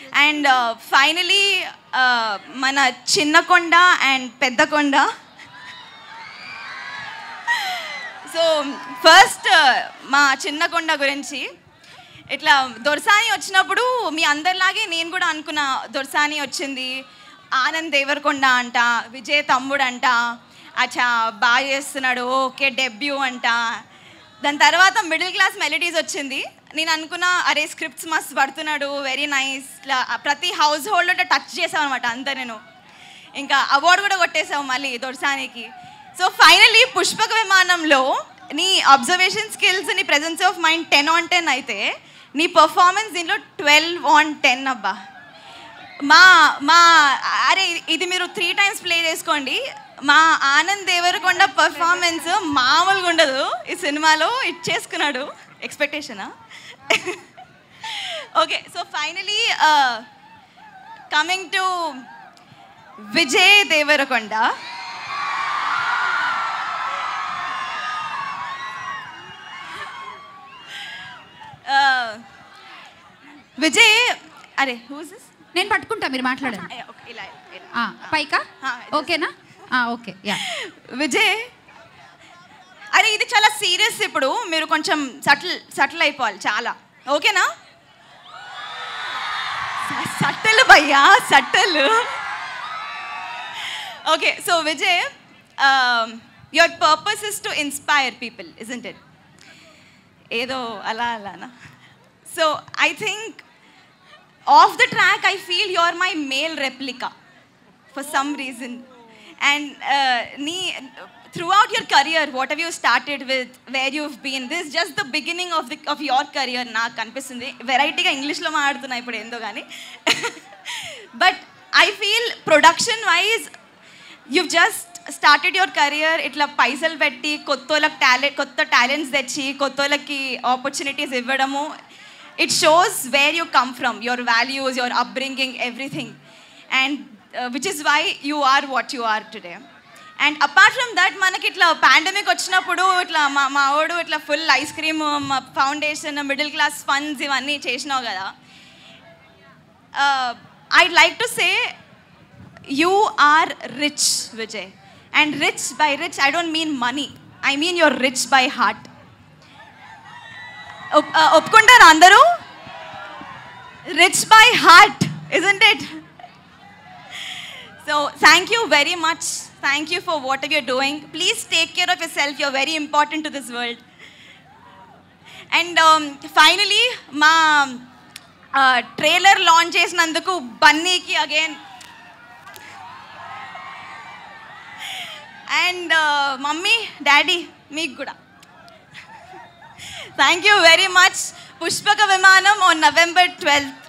And finally మన Chinnakonda and Peddakonda so first మా చిన్నకొండ గురించి ఇట్లా దొరసాని వచ్చినప్పుడు మీ అందరిలాగే నేను కూడా అనుకున్నా దొరసాని వచ్చింది ఆనంద్ దేవరకొండ అంట విజయ్ తమ్ముడు అంట అచ్చా బాగా చేస్తున్నాడు ఓకే డెబ్యూ అంట దాని తర్వాత మిడిల్ క్లాస్ మెలడీస్ వచ్చింది నేను అనుకున్నా అరే స్క్రిప్ట్స్ మస్తు పడుతున్నాడు వెరీ నైస్ ఇట్లా ప్రతి హౌస్ హోల్డ్ టచ్ చేసాం అనమాట అంతా నేను ఇంకా అవార్డు కూడా కొట్టేసావు మళ్ళీ దొరసానికి సో ఫైనలీ పుష్పక విమానంలో నీ అబ్జర్వేషన్ స్కిల్స్ నీ presence of mind ten on ten అయితే నీ పర్ఫార్మెన్స్ దీంట్లో ట్వెల్వ్ ఆన్ టెన్ అబ్బా మా మా అరే ఇది మీరు త్రీ టైమ్స్ ప్లే చేసుకోండి మా ఆనంద్ దేవరకొండ పర్ఫార్మెన్స్ మామూలుగా ఉండదు ఈ సినిమాలో ఇచ్చేసుకున్నాడు ఎక్స్పెక్టేషనా okay so finally coming to Vijay Devarakonda Vijay అరే హూస్ దిస్ నేను పట్టుకుంటా మీరు మాట్లాడండి ఇలా ఇలా ఆ, పైకా ఆ, ఓకేనా ఆ, ఓకే యా విజయ్ అరే ఇది చాలా సీరియస్ ఇప్పుడు మీరు కొంచెం సటిల్ సటిల్ అయిపోవాలి చాలా ఓకేనా సట్టలు భయ్యా సట్టలు okay so Vijay your purpose is to inspire people isn't it ఏదో అలా అలానా so I think of the track I feel you are my male replica for some reason. And uh, nee, throughout your career, whatever you started with, where you've been, this is just the beginning of, the, of your career నాకు కనిపిస్తుంది వెరైటీగా ఇంగ్లీష్లో మాట్లాడుతున్నా ఇప్పుడు ఏందో కానీ but I feel production wise you've just started your career ఇట్లా పైసలు పెట్టి కొత్త వాళ్ళకి టాలెంట్ కొత్త టాలెంట్స్ తెచ్చి కొత్త వాళ్ళకి ఆపర్చునిటీస్ ఇవ్వడము it shows where you come from your values your upbringing everything and which is why you are what you are today and apart from that మనకి ఇట్లా పాండమిక్ వచ్చినప్పుడు ఇట్లా మా మా వాడు ఇట్లా full ice cream foundation middle class funds ఇవన్నీ చేసినావు కదా I'd like to say you are rich Vijay and rich by rich I don't mean money I mean you're rich by heart ఒప్పుకుంటారా అందరూ rich by heart isn't it so thank you very much thank you for what you're doing please take care of yourself you're very important to this world and finally మా trailer launch చేసినందుకు బన్నీకి again and mummy daddy మీకు కూడా thank you very much Pushpaka Vimanam on November twelfth